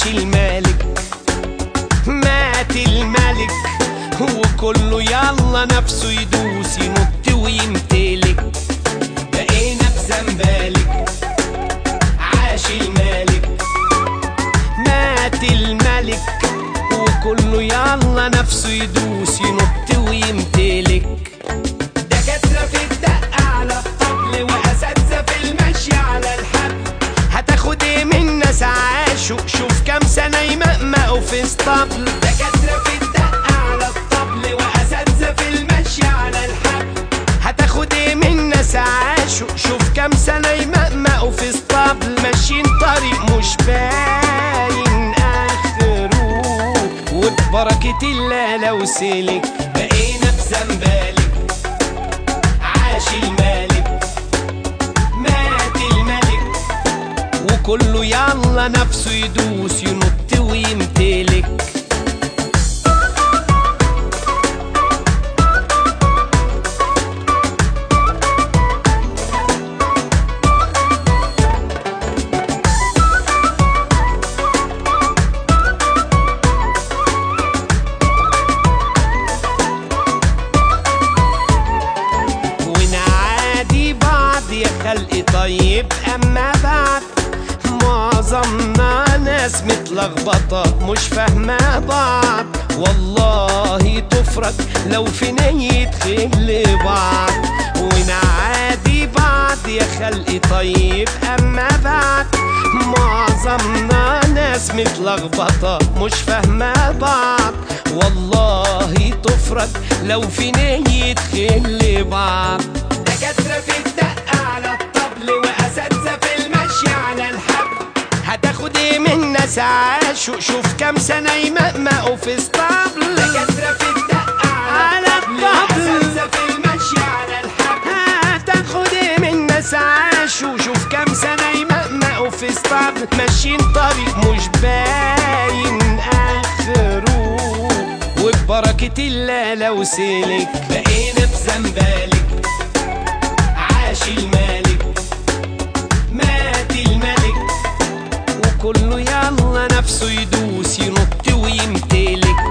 عاش الملك مات الملك وكله يلا نفسه يدوس ينط ويمتلك بقينا بزنبالك عاش الملك مات الملك وكله يلا نفسه يدوس ينط ويمتلك دكاترة في الدق على الطبل وأساتذة في المشي على الحبل هتاخد ايه من ناس عاشوا شوف كام سنة يمقمقوا في اسطبل دكاترة في الدق على الطبل وأساتذة في المشي على الحبل هتاخد ايه من ناس عاشوا شوف كام سنة يمقمقوا في اسطبل ماشيين طريق مش باين آخره وببركة الله لو سلك بقينا بزنبالك عاش الملك مات الملك وكله يلا نفسه يدوس ينط ويمتلك ونعادي بعض يا خلق طيب اما بعد معظمنا ناس متلخبطة مش فاهمة بعض والله تفرج لو في نية خل بعض ونعادي بعض يا خلق طيب اما بعد معظمنا ناس متلخبطة مش فاهمة بعض والله تفرج لو في نية خل بعض دكاترة في الدق على الطبل وأساتذة في المشي على الحبل هتاخد ايه من ناس عاشوا شوف كام سنة يمقمقوا في اسطبل دكاترة في الدق على الطبل وأساتذة في المشي على الحبل هتاخد ايه من ناس عاشوا شوف كام سنة يمقمقوا في اسطبل ماشيين طريق مش باين آخره وببركة الله لو سلك بقينا بزنبالك عاش الملك مات الملك وكله يلا نفسه يدوس ينط ويمتلك